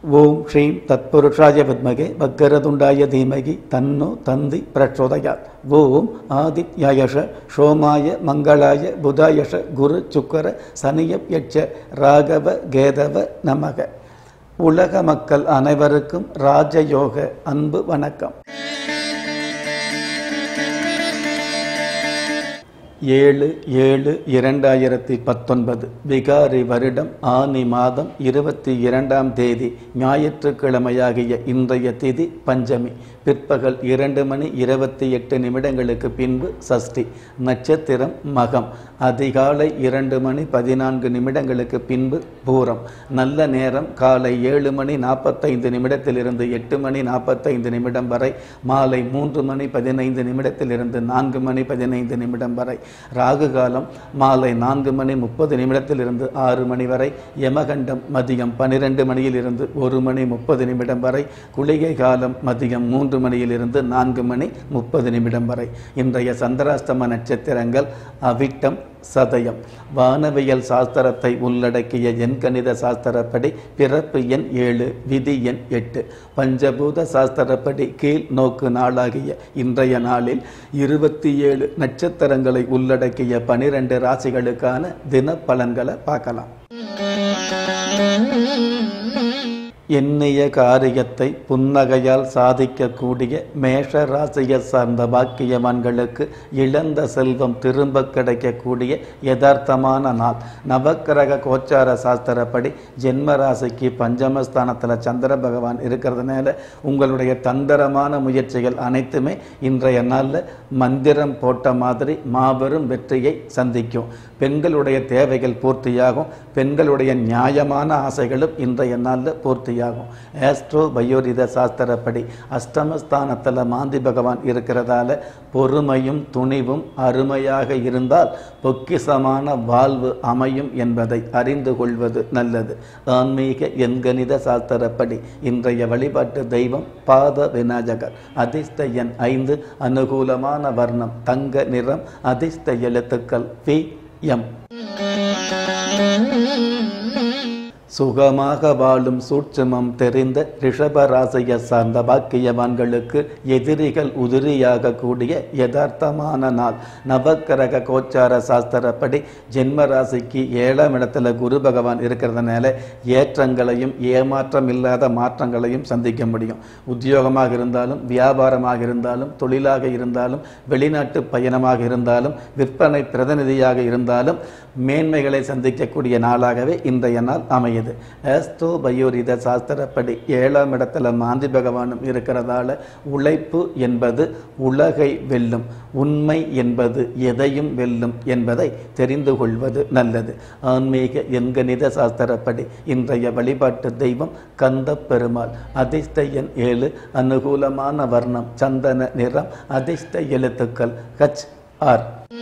ஓம் ஸ்ரீம் தத்புருஷாய வித்மகே வக்கரதுண்டாய தீமகி தன்னோ தந்தி பிரச்சோதயாத் ஓம் ஆதித்யாயஷ சோமாய மங்களாய புதாயஷ குரு சுக்கர சனியப் யட்ச ராகவ கேதவ நமக உலக மக்கள் அனைவருக்கும் ராஜயோக அன்பு வணக்கம் ஏழு ஏழு இரண்டாயிரத்தி பத்தொன்பது விகாரி வருடம் ஆனி மாதம் இருபத்தி இரண்டாம் தேதி ஞாயிற்றுக்கிழமையாகிய இன்றைய திதி பஞ்சமி பிற்பகல் இரண்டு மணி இருபத்தி எட்டு நிமிடங்களுக்கு பின்பு சஷ்டி நட்சத்திரம் மகம் அதிகாலை இரண்டு மணி பதினான்கு நிமிடங்களுக்கு பின்பு பூரம் நல்ல நேரம் காலை ஏழு மணி நாற்பத்தைந்து நிமிடத்திலிருந்து எட்டு மணி நாற்பத்தைந்து நிமிடம் வரை மாலை மூன்று மணி பதினைந்து நிமிடத்திலிருந்து நான்கு மணி பதினைந்து நிமிடம் வரை ராகு காலம் மாலை நான்கு மணி முப்பது நிமிடத்திலிருந்து ஆறு மணி வரை யமகண்டம் மதியம் பனிரெண்டு மணியிலிருந்து ஒரு மணி முப்பது நிமிடம் வரை குளிகை காலம் மதியம் மூன்று மணியிலிருந்து நான்கு மணி முப்பது நிமிடம் வரை இன்றைய சந்திராஷ்டம நட்சத்திரங்கள் அவிட்டம் சதயம் வானவியல் சாஸ்திரத்தை உள்ளடக்கிய எண்கணித சாஸ்திரப்படி பிறப்பு எண் ஏழு விதி எண் எட்டு பஞ்சபூத சாஸ்திரப்படி கீழ் நோக்கு நாளாகிய இன்றைய நாளில் இருபத்தி ஏழு நட்சத்திரங்களை உள்ளடக்கிய பனிரெண்டு ராசிகளுக்கான தின பலன்களை பார்க்கலாம் எண்ணிய காரியத்தை புன்னகையால் சாதிக்கக்கூடிய மேஷ ராசியை சார்ந்த பாக்கியவான்களுக்கு இழந்த செல்வம் திரும்ப கிடைக்கக்கூடிய யதார்த்தமான நாள் நவக்கிரக கோச்சார சாஸ்திரப்படி ஜென்ம ராசிக்கு பஞ்சமஸ்தானத்தில் சந்திர பகவான் இருக்கிறதுனால உங்களுடைய தந்திரமான முயற்சிகள் அனைத்துமே இன்றைய நாளில் மந்திரம் போட்ட மாதிரி மாபெரும் வெற்றியை சந்திக்கும் பெண்களுடைய தேவைகள் பூர்த்தியாகும் பெண்களுடைய நியாயமான ஆசைகளும் இன்றைய நாளில் பூர்த்தியாகும் ஆஸ்ட்ரோ பயோரித சாஸ்திரப்படி அஷ்டமஸ்தானத்தில் மாந்தி பகவான் இருக்கிறதால பொறுமையும் துணிவும் அருமையாக இருந்தால் பொக்கிசமான வாழ்வு அமையும் என்பதை அறிந்து கொள்வது நல்லது ஆன்மீக எண்கணித சாஸ்திரப்படி இன்றைய வழிபாட்டு தெய்வம் பாத விநாயகர் அதிர்ஷ்ட எண் ஐந்து அனுகூலமான வர்ணம் தங்க நிறம் அதிர்ஷ்ட எழுத்துக்கள் பி எம் சுகமாக வாழும் சூட்சுமம் தெரிந்த ரிஷபராசியை சார்ந்த பாக்கியவான்களுக்கு எதிரிகள் உதிரியாக கூடிய யதார்த்தமான நாள் நவக்கிரக கோச்சார சாஸ்திரப்படி ஜென்ம ராசிக்கு ஏழாம் இடத்துல குரு பகவான் இருக்கிறதுனால ஏற்றங்களையும் ஏமாற்றம் இல்லாத மாற்றங்களையும் சந்திக்க முடியும் உத்தியோகமாக இருந்தாலும் வியாபாரமாக இருந்தாலும் தொழிலாக இருந்தாலும் வெளிநாட்டு பயணமாக இருந்தாலும் விற்பனை பிரதிநிதியாக இருந்தாலும் மேன்மைகளை சந்திக்கக்கூடிய நாளாகவே இன்றைய நாள் அமையுது ஆஸ்ட்ரோ பயோரித சாஸ்திரப்படி ஏழாம் இடத்துல மாந்தி பகவானும் இருக்கிறதால உழைப்பு என்பது உலகை வெல்லும் உண்மை என்பது எதையும் வெல்லும் என்பதை தெரிந்து கொள்வது நல்லது ஆன்மீக எண்கணித சாஸ்திரப்படி இன்றைய வழிபாட்டு தெய்வம் கந்த பெருமாள் அதிர்ஷ்ட எண் ஏழு அனுகூலமான வர்ணம் சந்தன நிறம் அதிர்ஷ்ட எழுத்துக்கள் ஹச் ஆர்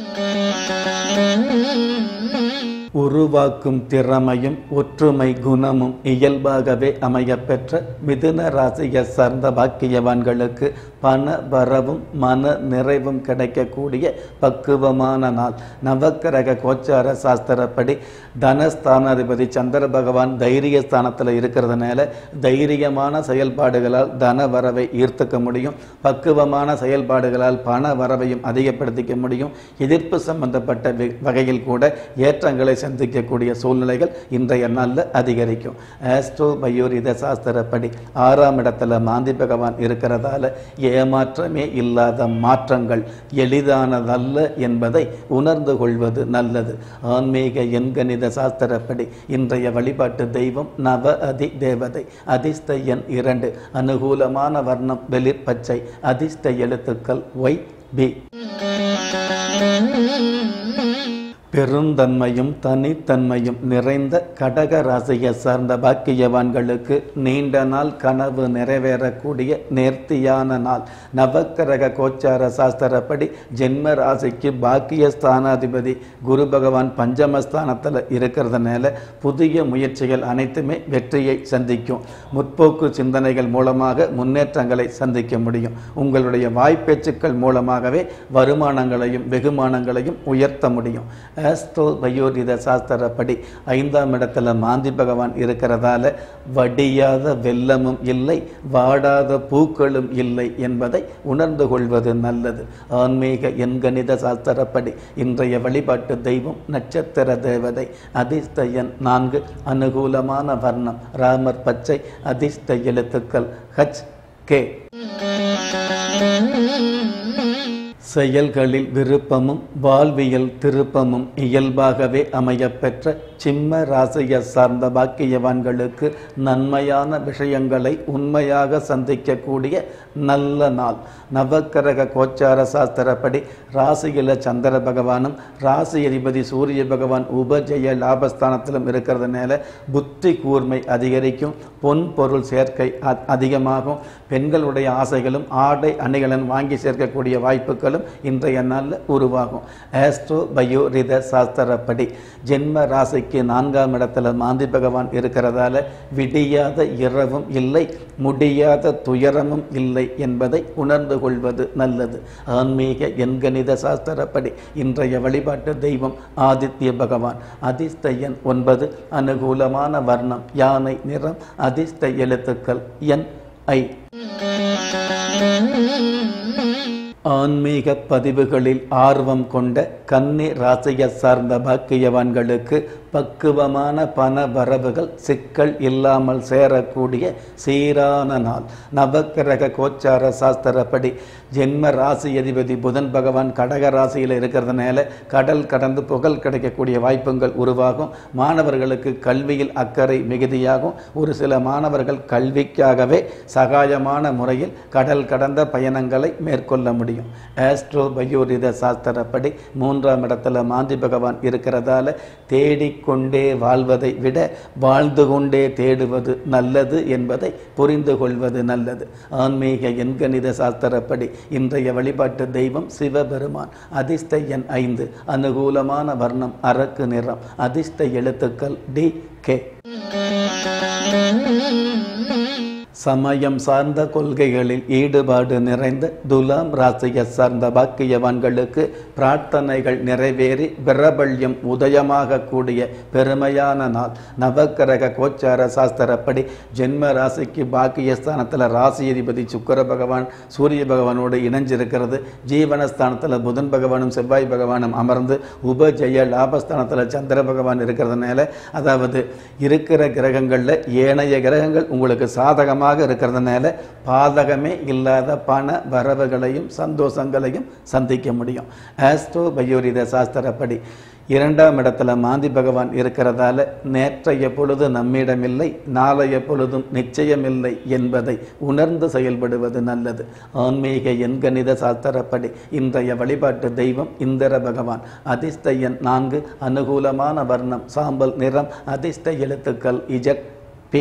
உருவாக்கும் திறமையும் ஒற்றுமை குணமும் இயல்பாகவே அமையப்பெற்ற மிதுன ராசியை சார்ந்த பாக்கியவான்களுக்கு பண வரவும் மன நிறைவும் கிடைக்கக்கூடிய பக்குவமான நாள் நவக்கிரக கோச்சார சாஸ்திரப்படி தனஸ்தானாதிபதி சந்திர பகவான் தைரிய ஸ்தானத்தில் இருக்கிறதுனால தைரியமான செயல்பாடுகளால் தன வரவை ஈர்த்துக்க முடியும் பக்குவமான செயல்பாடுகளால் பண வரவையும் அதிகப்படுத்திக்க முடியும் எதிர்ப்பு சம்பந்தப்பட்ட வகையில் கூட ஏற்றங்களை சந்திக்கக்கூடிய சூழ்நிலைகள் இன்றைய நாளில் அதிகரிக்கும் ஆஸ்ட்ரோ பயோரித சாஸ்திரப்படி ஆறாம் இடத்துல மாந்தி பகவான் இருக்கிறதால ஏமாற்றமே இல்லாத மாற்றங்கள் எளிதானதல்ல என்பதை உணர்ந்து கொள்வது நல்லது ஆன்மீக எண்கணித சாஸ்திரப்படி இன்றைய வழிபாட்டு தெய்வம் நவ அதி தேவதை அதிர்ஷ்ட எண் இரண்டு அனுகூலமான வர்ணம் வெளிர் பச்சை அதிர்ஷ்ட எழுத்துக்கள் ஒய் பி பெருந்தன்மையும் தனித்தன்மையும் நிறைந்த கடக ராசியை சார்ந்த பாக்கியவான்களுக்கு நீண்ட நாள் கனவு நிறைவேறக்கூடிய நேர்த்தியான நாள் நவக்கிரக கோச்சார சாஸ்திரப்படி ஜென்ம ராசிக்கு பாக்கிய ஸ்தானாதிபதி குரு பகவான் பஞ்சமஸ்தானத்தில் இருக்கிறதுனால புதிய முயற்சிகள் அனைத்துமே வெற்றியை சந்திக்கும் முற்போக்கு சிந்தனைகள் மூலமாக முன்னேற்றங்களை சந்திக்க முடியும் உங்களுடைய வாய்ப்பேச்சுக்கள் மூலமாகவே வருமானங்களையும் வெகுமானங்களையும் உயர்த்த முடியும் ஆஸ்ட்ரோ பயோரித சாஸ்திரப்படி ஐந்தாம் இடத்துல மாந்தி பகவான் இருக்கிறதால வடியாத வெள்ளமும் இல்லை வாடாத பூக்களும் இல்லை என்பதை உணர்ந்து கொள்வது நல்லது ஆன்மீக எண்கணித சாஸ்திரப்படி இன்றைய வழிபாட்டு தெய்வம் நட்சத்திர தேவதை அதிர்ஷ்ட எண் நான்கு அனுகூலமான வர்ணம் ராமர் பச்சை அதிர்ஷ்ட எழுத்துக்கள் ஹச் கே செயல்களில் விருப்பமும் வாழ்வியல் திருப்பமும் இயல்பாகவே அமையப்பெற்ற சிம்ம ராசியை சார்ந்த பாக்கியவான்களுக்கு நன்மையான விஷயங்களை உண்மையாக சந்திக்கக்கூடிய நல்ல நாள் நவக்கிரக கோச்சார சாஸ்திரப்படி ராசியில சந்திர பகவானும் ராசி அதிபதி சூரிய பகவான் உபஜய லாபஸ்தானத்திலும் இருக்கிறதுனால புத்தி கூர்மை அதிகரிக்கும் பொன் பொருள் சேர்க்கை அ- அதிகமாகும் பெண்களுடைய ஆசைகளும் ஆடை அணிகலன் வாங்கி சேர்க்கக்கூடிய வாய்ப்புகளும் இன்றைய நாளில் உருவாகும் ஆஸ்ட்ரோ பயோ ரித சாஸ்திரப்படி ஜென்ம ராசிக்கு நான்காம் இடத்துல மாந்தி பகவான் இருக்கிறதால விடியாத இரவும் இல்லை முடியாத துயரமும் இல்லை என்பதை உணர்ந்து கொள்வது நல்லது ஆன்மீக எண்கணித சாஸ்திரப்படி இன்றைய வழிபாட்டு தெய்வம் ஆதித்ய பகவான் அதிர்ஷ்ட எண் ஒன்பது அனுகூலமான வர்ணம் யானை நிறம் அதிர்ஷ்ட எழுத்துக்கள் என் ஐ ஆன்மீக பதிவுகளில் ஆர்வம் கொண்ட கன்னி ராசியை சார்ந்த பாக்கியவான்களுக்கு பக்குவமான பண வரவுகள் சிக்கல் இல்லாமல் சேரக்கூடிய சீரான நாள் நவக்கிரக கோச்சார சாஸ்திரப்படி ஜென்ம ராசி அதிபதி புதன் பகவான் கடக ராசியில் இருக்கிறதுனால கடல் கடந்து புகழ் கிடைக்கக்கூடிய வாய்ப்புகள் உருவாகும் மாணவர்களுக்கு கல்வியில் அக்கறை மிகுதியாகும் ஒரு சில மாணவர்கள் கல்விக்காகவே சகாயமான முறையில் கடல் கடந்த பயணங்களை மேற்கொள்ள முடியும் ஆஸ்ட்ரோ பயோரித சாஸ்திரப்படி மூன்றாம் இடத்துல மாந்தி பகவான் இருக்கிறதால தேடிக்கொண்டே வாழ்வதை விட வாழ்ந்து கொண்டே தேடுவது நல்லது என்பதை புரிந்து கொள்வது நல்லது ஆன்மீக எண்கணித சாஸ்திரப்படி இன்றைய வழிபாட்டு தெய்வம் சிவபெருமான் அதிர்ஷ்ட எண் ஐந்து அனுகூலமான வர்ணம் அரக்கு நிறம் அதிர்ஷ்ட எழுத்துக்கள் டி கே சமயம் சார்ந்த கொள்கைகளில் ஈடுபாடு நிறைந்த துலாம் ராசியை சார்ந்த பாக்கியவான்களுக்கு பிரார்த்தனைகள் நிறைவேறி பிரபல்யம் உதயமாக கூடிய பெருமையான நாள் நவக்கிரக கோச்சார சாஸ்திரப்படி ஜென்ம ராசிக்கு பாக்கியஸ்தானத்தில் ராசி அதிபதி சுக்கர பகவான் சூரிய பகவானோடு இணைஞ்சிருக்கிறது ஜீவனஸ்தானத்தில் புதன் பகவானும் செவ்வாய் பகவானும் அமர்ந்து உபஜய லாபஸ்தானத்தில் சந்திர பகவான் இருக்கிறதுனால அதாவது இருக்கிற கிரகங்களில் ஏனைய கிரகங்கள் உங்களுக்கு சாதகமாக இருக்கிறதுனால பாதகமே இல்லாத பண வரவுகளையும் சந்தோஷங்களையும் சந்திக்க முடியும் ஆஸ்ட்ரோ பயோரித சாஸ்திரப்படி இரண்டாம் இடத்துல மாந்தி பகவான் இருக்கிறதால நேற்றைய பொழுது நம்மிடமில்லை நாளைய பொழுதும் நிச்சயமில்லை என்பதை உணர்ந்து செயல்படுவது நல்லது ஆன்மீக எண்கணித சாஸ்திரப்படி இன்றைய வழிபாட்டு தெய்வம் இந்திர பகவான் அதிர்ஷ்ட எண் நான்கு அனுகூலமான வர்ணம் சாம்பல் நிறம் அதிர்ஷ்ட எழுத்துக்கள் இஜட் பி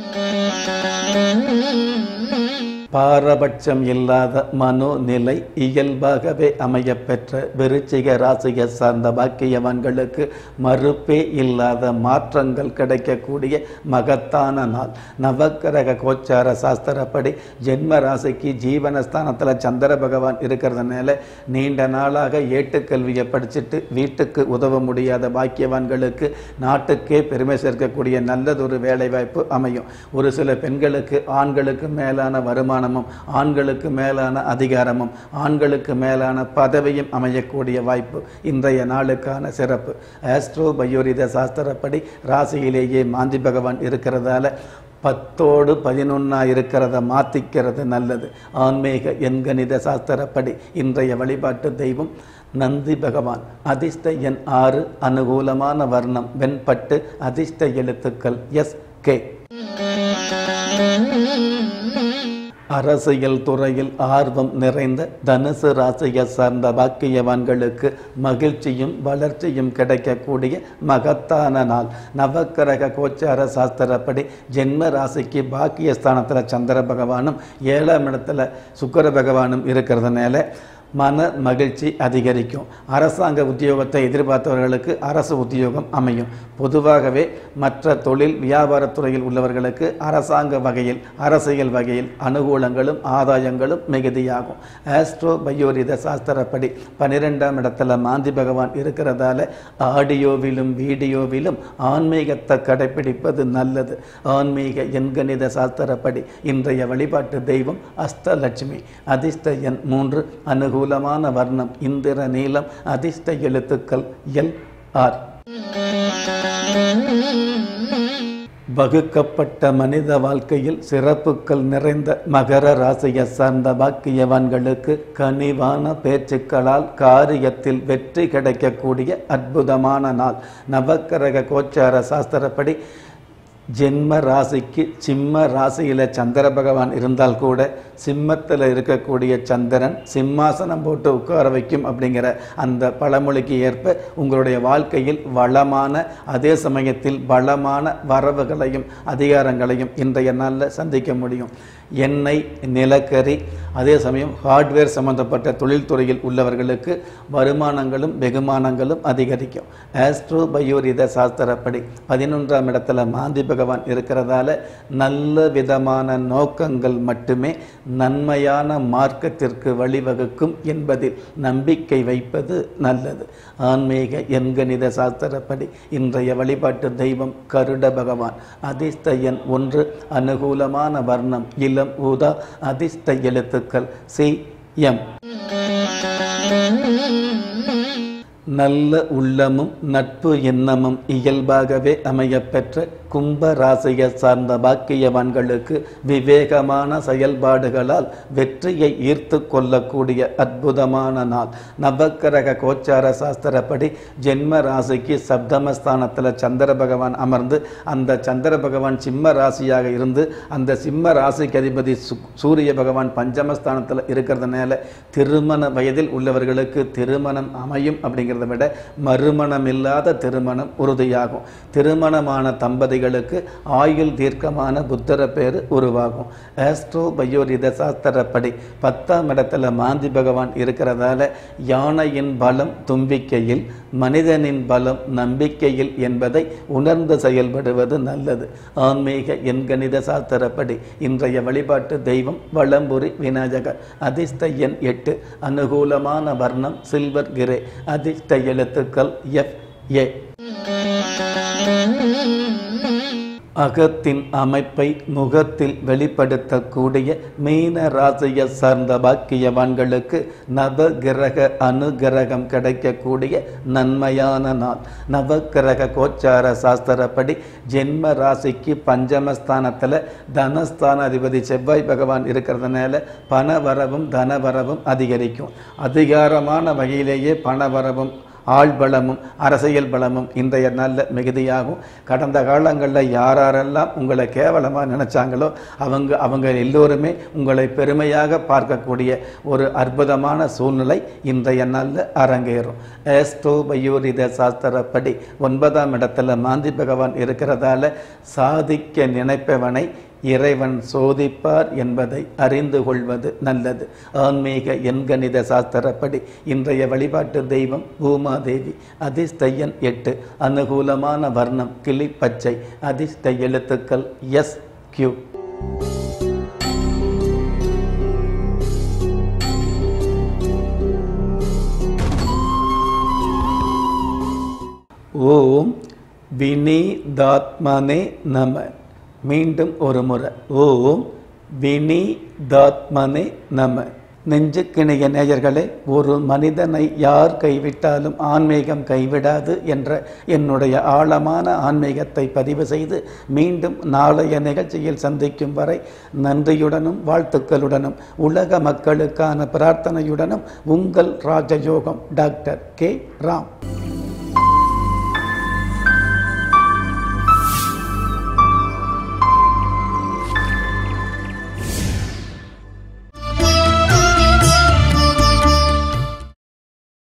பாரபட்சம் இல்லாத மனோநிலை இயல்பாகவே அமையப்பெற்ற விருச்சிக ராசியை சார்ந்த பாக்கியவான்களுக்கு மறுப்பே இல்லாத மாற்றங்கள் கிடைக்கக்கூடிய மகத்தான நாள் நவக்கிரக கோச்சார சாஸ்திரப்படி ஜென்ம ராசிக்கு ஜீவனஸ்தானத்தில் சந்திர பகவான் இருக்கிறதுனால நீண்ட நாளாக ஏட்டுக்கல்வியை படிச்சுட்டு வீட்டுக்கு உதவ முடியாத பாக்கியவான்களுக்கு நாட்டுக்கே பெருமை சேர்க்கக்கூடிய நல்லதொரு வேலைவாய்ப்பு அமையும் ஒரு சில பெண்களுக்கு ஆண்களுக்கு மேலான வருமானமும் ஆண்களுக்கு மேலான அதிகாரமும் ஆண்களுக்கு மேலான பதவியும் அமையக்கூடிய வாய்ப்பு இன்றைய நாளுக்கான சிறப்பு ஆஸ்ட்ரோ பயோரித சாஸ்திரப்படி ராசியிலேயே மாந்தி பகவான் இருக்கிறதால பத்தோடு பதினொன்னா இருக்கிறத மாற்றிக்கிறது நல்லது ஆன்மீக எண்கணித சாஸ்திரப்படி இன்றைய வழிபாட்டு தெய்வம் நந்தி பகவான் அதிர்ஷ்ட எண் ஆறு அனுகூலமான வர்ணம் வெண்பட்டு அதிர்ஷ்ட எழுத்துக்கள் எஸ் கே அரசியல் துறையில் ஆர்வம் நிறைந்த தனுசு ராசியை சார்ந்த பாக்கியவான்களுக்கு மகிழ்ச்சியும் வளர்ச்சியும் கிடைக்கக்கூடிய மகத்தான நாள் நவக்கிரக கோச்சார சாஸ்திரப்படி ஜென்ம ராசிக்கு பாக்கியஸ்தானத்தில் சந்திர பகவானும் ஏழாம் இடத்துல சுக்கிர பகவானும் இருக்கிறதுனால மன மகிழ்ச்சி அதிகரிக்கும் அரசாங்க உத்தியோகத்தை எதிர்பார்த்தவர்களுக்கு அரசு உத்தியோகம் அமையும் பொதுவாகவே மற்ற தொழில் வியாபாரத்துறையில் உள்ளவர்களுக்கு அரசாங்க வகையில் அரசியல் வகையில் அனுகூலங்களும் ஆதாயங்களும் மிகுதியாகும் ஆஸ்ட்ரோ பயோரித சாஸ்திரப்படி பன்னிரெண்டாம் இடத்துல மாந்தி பகவான் இருக்கிறதால ஆடியோவிலும் வீடியோவிலும் ஆன்மீகத்தை கடைபிடிப்பது நல்லது ஆன்மீக எண்கணித சாஸ்திரப்படி இன்றைய வழிபாட்டு தெய்வம் அஷ்டலட்சுமி அதிர்ஷ்ட எண் மூன்று அனுகூலமான வர்ணம் இந்திர நீலம் அதிர்ஷ்ட எழுத்துக்கள் எல் ஆர் வகுக்கப்பட்ட மனித வாழ்க்கையில் சிறப்புகள் நிறைந்த மகர ராசியை சார்ந்த பாக்கியவான்களுக்கு கனிவான பேச்சுக்களால் காரியத்தில் வெற்றி கிடைக்கக்கூடிய அற்புதமான நாள் நவக்கிரக கோச்சார சாஸ்திரப்படி ஜென்ம ராசிக்கு சிம்ம ராசியில் சந்திர பகவான் இருந்தால் கூட சிம்மத்தில் இருக்கக்கூடிய சந்திரன் சிம்மாசனம் போட்டு உட்கார வைக்கும் அப்படிங்கிற அந்த பழமொழிக்கு ஏற்ப உங்களுடைய வாழ்க்கையில் வளமான அதே சமயத்தில் பலமான வரவுகளையும் அதிகாரங்களையும் இன்றைய நாளில் சந்திக்க முடியும் எண்ணெய் நிலக்கரி அதே சமயம் ஹார்ட்வேர் சம்பந்தப்பட்ட தொழில்துறையில் உள்ளவர்களுக்கு வருமானங்களும் வெகுமானங்களும் அதிகரிக்கும் ஆஸ்ட்ரோ பயோரித சாஸ்திரப்படி பதினொன்றாம் இடத்துல மாந்தி பகவான் இருக்கிறதால நல்ல விதமான நோக்கங்கள் மட்டுமே நன்மையான மார்க்கத்திற்கு வழிவகுக்கும் என்பதில் நம்பிக்கை வைப்பது நல்லது ஆன்மீக எண்கணித சாஸ்திரப்படி இன்றைய வழிபாட்டு தெய்வம் கருட பகவான் அதிர்ஷ்ட எண் ஒன்று அனுகூலமான வர்ணம் இளம் ஊதா அதிர்ஷ்ட எழுத்துக்கள் சி எம் நல்ல உள்ளமும் நட்பு எண்ணமும் இயல்பாகவே அமையப்பெற்ற கும்ப ராசியை சார்ந்த பாக்கியவான்களுக்கு விவேகமான செயல்பாடுகளால் வெற்றியை ஈர்த்து கொள்ளக்கூடிய அற்புதமான நாள் நவக்கிரக கோச்சார சாஸ்திரப்படி ஜென்ம ராசிக்கு சப்தமஸ்தானத்தில் சந்திர பகவான் அமர்ந்து அந்த சந்திர பகவான் சிம்ம ராசியாக இருந்து அந்த சிம்ம ராசிக்கு அதிபதி சு- சூரிய பகவான் பஞ்சமஸ்தானத்தில் இருக்கிறதுனால திருமண வயதில் உள்ளவர்களுக்கு திருமணம் அமையும் அப்படிங்கிறத விட மறுமணம் இல்லாத திருமணம் உறுதியாகும் திருமணமான தம்பதிகளுக்கு ஆயுள் தீர்க்கமான புத்தர பேர் உருவாகும் ஆஸ்ட்ரோ பயோரித சாஸ்திரப்படி பத்தாம் இடத்துல மாந்தி பகவான் இருக்கிறதால யானையின் பலம் தும்பிக்கையில் மனிதனின் பலம் நம்பிக்கையில் என்பதை உணர்ந்து செயல்படுவது நல்லது ஆன்மீக எண்கணித சாஸ்திரப்படி இன்றைய வழிபாட்டு தெய்வம் வளம்புரி விநாயகர் அதிர்ஷ்ட எண் எட்டு அனுகூலமான வர்ணம் சில்வர் கிரே அதிர்ஷ்ட எழுத்துக்கள் எஃப் ஏ அகத்தின் அமைப்பை முகத்தில் வெளிப்படுத்தக்கூடிய மீன ராசியை சார்ந்த பாக்கியவான்களுக்கு நவகிரக அனுகிரகம் கிடைக்கக்கூடிய நன்மையான நாள் நவகிரக கோச்சார சாஸ்திரப்படி ஜென்ம ராசிக்கு பஞ்சமஸ்தானத்தில் தனஸ்தான அதிபதி செவ்வாய் பகவான் இருக்கிறதுனால பணவரவும் தனவரவும் அதிகரிக்கும் அதிகாரமான வகையிலேயே பணவரவும் ஆள் பலமும் அரசியல் பலமும் இன்றைய நாளில் மிகுதியாகும் கடந்த காலங்களில் யாரெல்லாம் உங்களை கேவலமாக நினைச்சாங்களோ அவங்க அவங்க எல்லோருமே உங்களை பெருமையாக பார்க்கக்கூடிய ஒரு அற்புதமான சூழ்நிலை இன்றைய நாளில் அரங்கேறும் ஏஸ்டோ பயோரித சாஸ்திரப்படி ஒன்பதாம் இடத்துல மாந்தி பகவான் இருக்கிறதால சாதிக்க நினைப்பவனை இறைவன் சோதிப்பார் என்பதை அறிந்து கொள்வது நல்லது ஆன்மீக எண்கணித சாஸ்திரப்படி இன்றைய வழிபாட்டு தெய்வம் பூமாதேவி அதிர்ஷ்ட எண் எட்டு அனுகூலமான வர்ணம் கிளி பச்சை அதிர்ஷ்ட எழுத்துக்கள் எஸ் கியூ ஓம் வினீதாத்மனே நம மீண்டும் ஒரு முறை ஓம் வினீதாத்மனே நம நெஞ்சுக்கிணைய நேயர்களே ஒரு மனிதனை யார் கைவிட்டாலும் ஆன்மீகம் கைவிடாது என்ற என்னுடைய ஆழமான ஆன்மீகத்தை பதிவு செய்து மீண்டும் நாளைய நிகழ்ச்சியில் சந்திக்கும் வரை நன்றியுடனும் வாழ்த்துக்களுடனும் உலக மக்களுக்கான பிரார்த்தனையுடனும் உங்கள் ராஜயோகம் டாக்டர் கே ராம்